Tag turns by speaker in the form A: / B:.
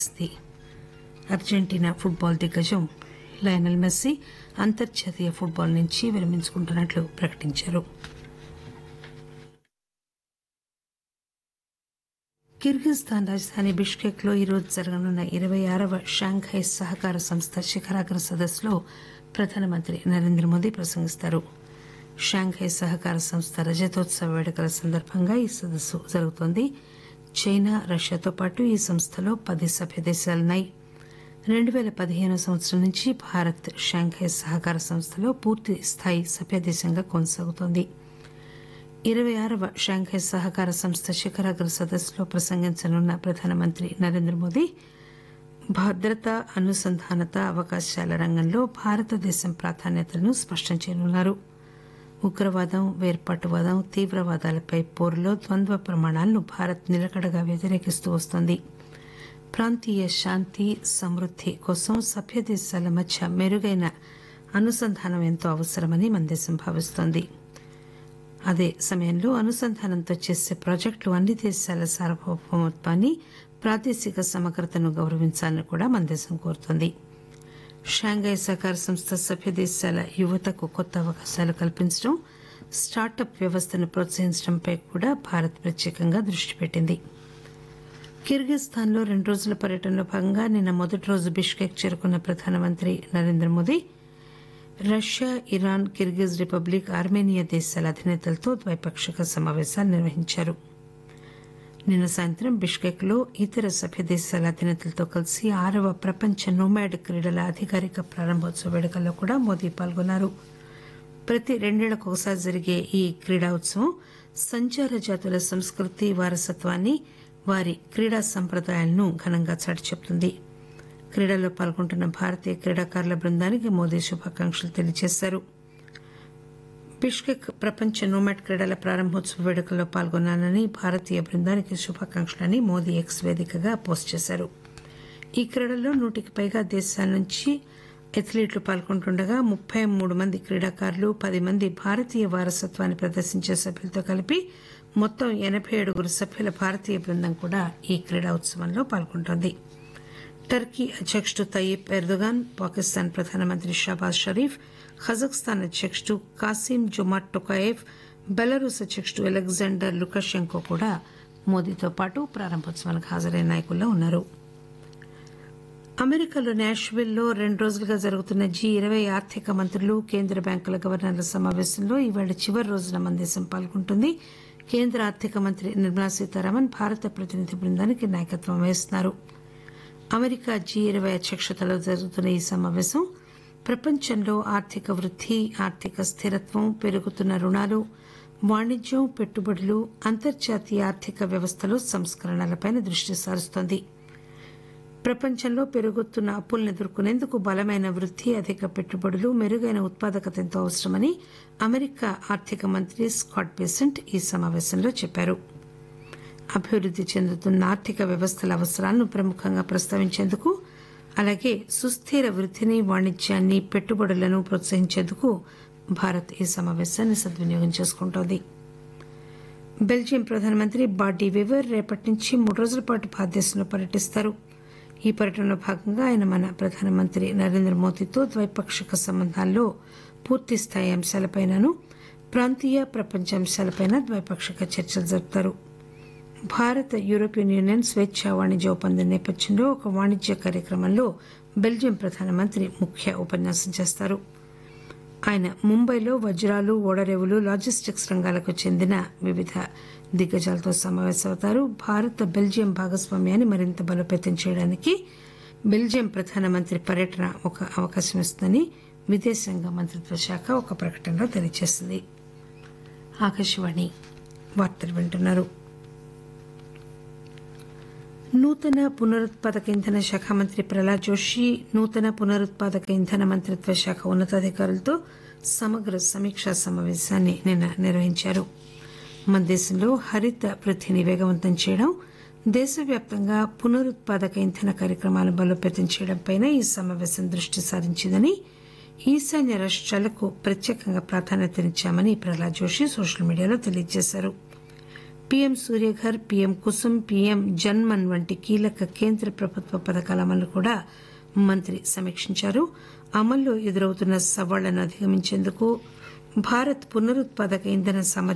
A: పరిస్థితి Argentina football దిగ్గజం Lionel Messi అంతర్జాతీయ ఫుట్బాల్ నుంచి విరమించుకుంటున్నట్లు ప్రకటించారు కిర్గిస్థాన్ రాజధాని బిష్కెక్ లో ఈరోజు జరగనున్న ఇరవై ఆరవ షాంఘై సహకార సంస్థ శిఖరాగ్ర సదస్సులో ప్రధానమంత్రి నరేంద్ర మోదీ ప్రసంగిస్తారు షాంఘై సహకార సంస్థ రజతోత్సవ వేడుకల సందర్భంగా ఈ సదస్సు జరుగుతోంది చైనా రష్యాతో పాటు ఈ సంస్థలో పది సభ్య దేశాలున్నాయి రెండు పేల పదిహేను సంవత్సరం నుంచి భారత్ షాంఘై సహకార సంస్థలో పూర్తి స్థాయి సభ్యదేశంగా కొనసాగుతోంది ఇరవై ఆరవ షాంఘై సహకార సంస్థ శిఖరాగ్ర సదస్సులో ప్రసంగించనున్న ప్రధానమంత్రి నరేంద్ర మోదీ భద్రత అనుసంధానత అవకాశాల రంగంలో భారతదేశం ప్రాధాన్యతలను స్పష్టం చేయనున్నారు ఉగ్రవాదం వేర్పాటువాదం తీవ్రవాదాలపై పోరులో ద్వంద్వ ప్రమాణాలను భారత్ నిలకడగా వ్యతిరేకిస్తూ వస్తోంది ప్రాంతీయ శాంతి సమృద్ది కోసం సభ్య దేశాల మధ్య మెరుగైన అనుసంధానం ఎంతో అవసరమని మన దేశం భావిస్తోంది అదే సమయంలో అనుసంధానంతో చేసే ప్రాజెక్టులు అన్ని దేశాల సార్వభౌమత్వాన్ని ప్రాదేశిక సమగ్రతను గౌరవించాలని కూడా మన దేశం కోరుతోంది షాంఘై సహకార సంస్థ సభ్య దేశాల యువతకు కొత్త అవకాశాలు కల్పించడం స్టార్టప్ వ్యవస్థను ప్రోత్సహించడంపై కూడా భారత్ ప్రత్యేకంగా దృష్టి పెట్టింది కిర్గిస్థాన్ లో రెండు రోజుల పర్యటనలో భాగంగా నిన్న మొదటి రోజు బిష్కెక్ చేరుకున్న ప్రధానమంత్రి Narendra Modi Russia Iran Kyrgyz Republic Armenia దేశాల అధినేతలతో ద్వైపాక్షిక సమావేశాలు నిర్వహించారు నిన్న సాయంత్రం బిష్కెక్ లో ఇతర సభ్య దేశాల అధినేతలతో కలిసి ఆరవ ప్రపంచ నోమాడ్ క్రీడల అధికారిక ప్రారంభోత్సవ వేడుకల్లో కూడా మోదీ పాల్గొన్నారు ప్రతి రెండేళ్లకు ఒకసారి జరిగే ఈ క్రీడా ఉత్సవం సంచార జాతుల సంస్కృతి వారసత్వాన్ని వారి క్రీడా సంప్రదాయాలను ఘనంగా చాటి చెబుతుంది క్రీడల్లో పాల్గొంటున్న భారతీయ క్రీడాకారుల బృందానికి మోదీ శుభాకాంక్షలు తెలియజేశారు బిష్కెక్ ప్రపంచ నోమాట్ క్రీడల ప్రారంభోత్సవ వేడుకల్లో పాల్గొన్నానని భారతీయ బృందానికి శుభాకాంక్షలని మోదీ ఎక్స్ వేదికగా పోస్ట్ చేశారు ఈ క్రీడల్లో నూటికి పైగా దేశాల నుంచి అథ్లీట్లు పాల్గొంటుండగా ముప్పై మూడు మంది క్రీడాకారులు పది మంది భారతీయ వారసత్వాన్ని ప్రదర్శించే సభ్యులతో కలిపి మొత్తం ఎనబై ఏడుగురు సభ్యుల భారతీయ బృందం కూడా ఈ క్రీడా ఉత్సవంలో పాల్గొంటోంది టర్కీ అధ్యకుడు తయ్యిప్ ఎర్దోగాన్ పాకిస్తాన్ ప్రధానమంత్రి షాబాజ్ షరీఫ్ కజాఖ్స్తాన్ అధ్యకుడు కాసిం జుమాట్ టొకాయేవ్ బెలరూస్ అధ్యకుడు అలెగ్జాండర్ లుకషెంకో కూడా మోదీతో పాటు ప్రారంభోత్సవానికి హాజరైన నాయకుల్లో ఉన్నారు అమెరికాలో నాష్విల్లో రెండు రోజులుగా జరుగుతున్న జీ ఇరవై ఆర్థిక మంత్రులు కేంద్ర బ్యాంకుల గవర్నర్ల సమావేశంలో ఈవేళ చివరి రోజున మన దేశం పాల్గొంటుంది కేంద్ర ఆర్థిక మంత్రి నిర్మలా సీతారామన్ భారత ప్రతినిధి బృందానికి నాయకత్వం వహిస్తున్నారు అమెరికా జీ ఇరవై అధ్యక్షతలో జరుగుతున్న ఈ సమావేశం ప్రపంచంలో ఆర్థిక వృద్ది ఆర్థిక స్థిరత్వం పెరుగుతున్న రుణాలు వాణిజ్యం పెట్టుబడులు అంతర్జాతీయ ఆర్థిక వ్యవస్థలో సంస్కరణలపై దృష్టి సారిస్తోంది ప్రపంచంలో పెరుగుతున్న అప్పులను ఎదుర్కొనేందుకు బలమైన వృద్ది అధిక పెట్టుబడులు మెరుగైన ఉత్పాదకత ఎంతో అవసరమని అమెరికా ఆర్థిక మంత్రి స్కాట్ బేసెంట్ ఈ సమావేశంలో చెప్పారు అభివృద్ది చెందుతున్న ఆర్థిక వ్యవస్థల అవసరాలను ప్రముఖంగా ప్రస్తావించేందుకు అలాగే సుస్థిర వృద్దిని వాణిజ్యాన్ని పెట్టుబడులను ప్రోత్సహించేందుకు భారత్ ఈ సమావేశాన్ని సద్వినియోగం చేసుకుంటోంది బెల్జియం ప్రధానమంత్రి బాడీ వివర్ రేపటి నుంచి మూడు రోజుల పాటు భారతదేశంలో పర్యటిస్తారు ఈ పర్యటనలో భాగంగా ఆయన మన ప్రధానమంత్రి నరేంద్ర మోదీతో ద్వైపాక్షిక సంబంధాల్లో పూర్తిస్థాయి అంశాలపైనను ప్రాంతీయ ప్రపంచ అంశాలపైన ద్వైపాక్షిక చర్చలు జరుపుతారు భారత్ యూరోపియన్ యూనియన్ స్వేచ్ఛా వాణిజ్య ఒప్పందం నేపథ్యంలో ఒక వాణిజ్య కార్యక్రమంలో బెల్జియం ప్రధానమంత్రి ముఖ్య ఉపన్యాసం చేస్తారు ఆయన ముంబైలో వజ్రాలు ఓడరేవులు లాజిస్టిక్స్ రంగాలకు చెందిన వివిధ దిగ్గజాలతో సమావేశమవుతారు భారత్ బెల్జియం భాగస్వామ్యాన్ని మరింత బలోపేతం చేయడానికి బెల్జియం ప్రధానమంత్రి పర్యటన ఒక అవకాశం ఇస్తుందని విదేశాంగ మంత్రిత్వ శాఖ ఒక ప్రకటనలో తెలియజేసింది ఆకాశవాణి వార్తలు వింటున్నారు నూతన పునరుత్పాదక ఇంధన శాఖ మంత్రి ప్రహ్లాద్ జోషి నూతన పునరుత్పాదక ఇంధన మంత్రిత్వ శాఖ ఉన్నతాధికారులతో సమగ్ర సమీక్షా సమావేశాన్ని నిన్న నిర్వహించారు మన దేశంలో హరిత వృద్దిని వేగవంతం చేయడం దేశవ్యాప్తంగా పునరుత్పాదక ఇంధన కార్యక్రమాలను బలోపేతం చేయడంపై ఈ సమావేశం దృష్టి సారించిందని ఈశాన్య రాష్ట్రాలకు ప్రత్యేకంగా ప్రాధాన్యతనిచ్చామని ప్రహ్లాద్ జోషి సోషల్ మీడియాలో తెలియజేశారు PM Suryaghar PM Kusum PM Janman వంటి కీలక కేంద్ర ప్రభుత్వ పథకాల అమలు కూడా మంత్రి సమీక్షించారు అమల్లో ఎదురవుతున్న సవాళ్లను అధిగమించేందుకు భారత్ పునరుత్పాదక ఇంధన సామర్థ్యం